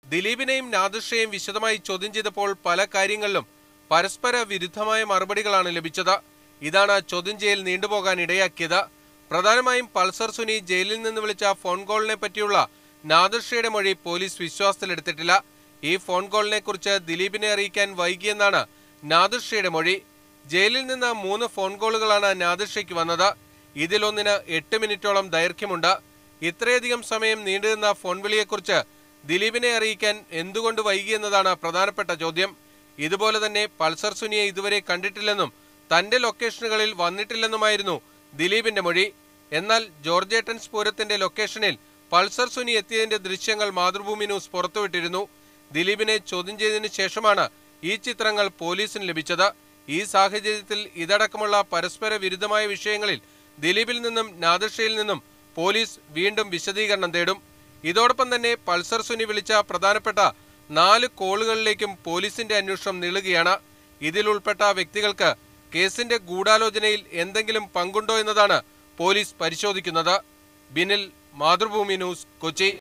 ദിലീപിനെയും നാദിർഷയെയും വിശദമായി ചോദ്യം ചെയ്തപ്പോൾ പല കാര്യങ്ങളിലും പരസ്പര വിരുദ്ധമായ മറുപടികളാണ് ലഭിച്ചത് ഇതാണ് ചോദ്യം ചെയ്യൽ നീണ്ടുപോകാൻ ഇടയാക്കിയത് പ്രധാനമായും പൾസർ സുനി ജയിലിൽ നിന്ന് വിളിച്ച ഫോൺ കോളിനെ പറ്റിയുള്ള നാദിർഷയുടെ മൊഴി പോലീസ് വിശ്വാസത്തിലെടുത്തിട്ടില്ല ഈ ഫോൺ കോളിനെ കുറിച്ച് ദിലീപിനെ അറിയിക്കാൻ വൈകിയെന്നാണ് നാദിർഷയുടെ മൊഴി ജയിലിൽ നിന്ന് മൂന്ന് ഫോൺ കോളുകളാണ് നാദിർഷയ്ക്ക് വന്നത് ഇതിലൊന്നിന് എട്ട് മിനിറ്റോളം ദൈർഘ്യമുണ്ട് ഇത്രയധികം സമയം നീണ്ടുനിന്ന ഫോൺ വിളിയെക്കുറിച്ച് ദിലീപിനെ അറിയിക്കാൻ എന്തുകൊണ്ട് വൈകിയെന്നതാണ് പ്രധാനപ്പെട്ട ചോദ്യം ഇതുപോലെ തന്നെ പൾസർ സുനിയെ ഇതുവരെ കണ്ടിട്ടില്ലെന്നും തന്റെ ലൊക്കേഷനുകളിൽ വന്നിട്ടില്ലെന്നുമായിരുന്നു ദിലീപിന്റെ മൊഴി എന്നാൽ ജോർജേട്ടൻസ് പൂരത്തിന്റെ ലൊക്കേഷനിൽ പൾസർ സുനി എത്തിയതിന്റെ ദൃശ്യങ്ങൾ മാതൃഭൂമി ന്യൂസ് പുറത്തുവിട്ടിരുന്നു ദിലീപിനെ ചോദ്യം ചെയ്തതിനു ശേഷമാണ് ഈ ചിത്രങ്ങൾ പോലീസിന് ലഭിച്ചത് ഈ സാഹചര്യത്തിൽ ഇതടക്കമുള്ള പരസ്പര വിരുദ്ധമായ വിഷയങ്ങളിൽ ദിലീപിൽ നിന്നും നാദിർഷയിൽ നിന്നും പോലീസ് വീണ്ടും വിശദീകരണം തേടും ഇതോടൊപ്പം തന്നെ പൾസർ സുനി വിളിച്ച പ്രധാനപ്പെട്ട നാല് കോളുകളിലേക്കും പോലീസിന്റെ അന്വേഷണം നീളുകയാണ് ഇതിൽ ഉൾപ്പെട്ട വ്യക്തികൾക്ക് കേസിന്റെ ഗൂഢാലോചനയിൽ എന്തെങ്കിലും പങ്കുണ്ടോ എന്നതാണ് പോലീസ് പരിശോധിക്കുന്നത് ബിനിൽ മാതൃഭൂമി ന്യൂസ് കൊച്ചി